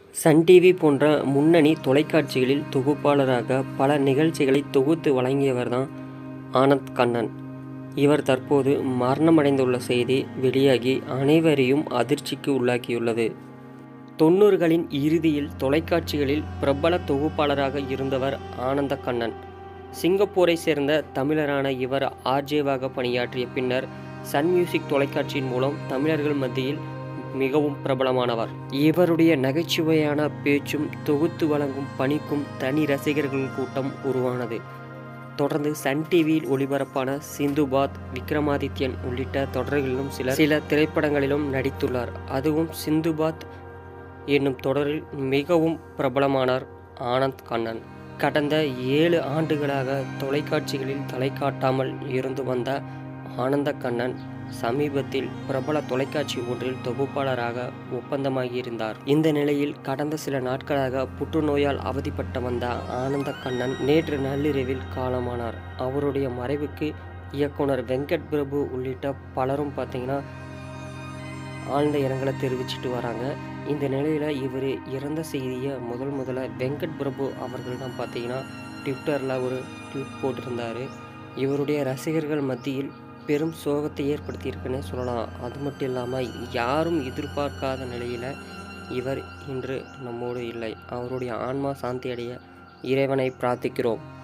Sun TV போன்ற முன்னணி தொலைக்காட்சிகளில் தொகுப்பாளராக பல நிகழ்ச்சிகளை தொகுத்து வழங்கியவர் தான் ஆனந்த் கண்ணன் இவர் தற்போது மரணமடைந்துள்ள செய்தி வெளியாகி அனைவரையும் அதிர்ச்சிக்கு உள்ளாக்கியுள்ளது தொண்ணூறுகளின் இறுதியில் தொலைக்காட்சிகளில் பிரபல தொகுப்பாளராக இருந்தவர் ஆனந்த கண்ணன் சிங்கப்பூரை சேர்ந்த தமிழரான இவர் ஆர்ஜேவாக பணியாற்றிய பின்னர் சன் மியூசிக் தொலைக்காட்சியின் மூலம் தமிழர்கள் மத்தியில் மிகவும் பிரபலமானவர் இவருடைய நகைச்சுவையான பேச்சும் தொகுத்து வழங்கும் பணிக்கும் தனி ரசிகர்கள் கூட்டம் உருவானது தொடர்ந்து சன் டிவியில் ஒளிபரப்பான சிந்துபாத் விக்ரமாதித்யன் உள்ளிட்ட தொடர்களிலும் சில சில திரைப்படங்களிலும் நடித்துள்ளார் அதுவும் சிந்துபாத் என்னும் தொடரில் மிகவும் பிரபலமானார் ஆனந்த் கண்ணன் கடந்த ஏழு ஆண்டுகளாக தொலைக்காட்சிகளில் தலை காட்டாமல் இருந்து வந்த ஆனந்த கண்ணன் சமீபத்தில் பிரபல தொலைக்காட்சி ஒன்றில் தொகுப்பாளராக ஒப்பந்தமாகியிருந்தார் இந்த நிலையில் கடந்த சில நாட்களாக புற்றுநோயால் அவதிப்பட்டு வந்த ஆனந்த கண்ணன் நேற்று நள்ளிரவில் காலமானார் அவருடைய மறைவுக்கு இயக்குனர் வெங்கட் பிரபு உள்ளிட்ட பலரும் பார்த்தீங்கன்னா ஆழ்ந்த இரங்கலை தெரிவிச்சிட்டு வராங்க இந்த நிலையில் இவர் இறந்த செய்தியை முதல் முதல்ல வெங்கட் பிரபு அவர்கள் தான் பார்த்தீங்கன்னா ட்விட்டரில் ஒரு ட்வீட் போட்டிருந்தார் இவருடைய ரசிகர்கள் மத்தியில் பெரும் சோகத்தை ஏற்படுத்தியிருக்குன்னு சொல்லலாம் அது மட்டும் இல்லாமல் யாரும் எதிர்பார்க்காத நிலையில் இவர் இன்று நம்மோடு இல்லை அவருடைய ஆன்மா சாந்தி அடைய இறைவனை பிரார்த்திக்கிறோம்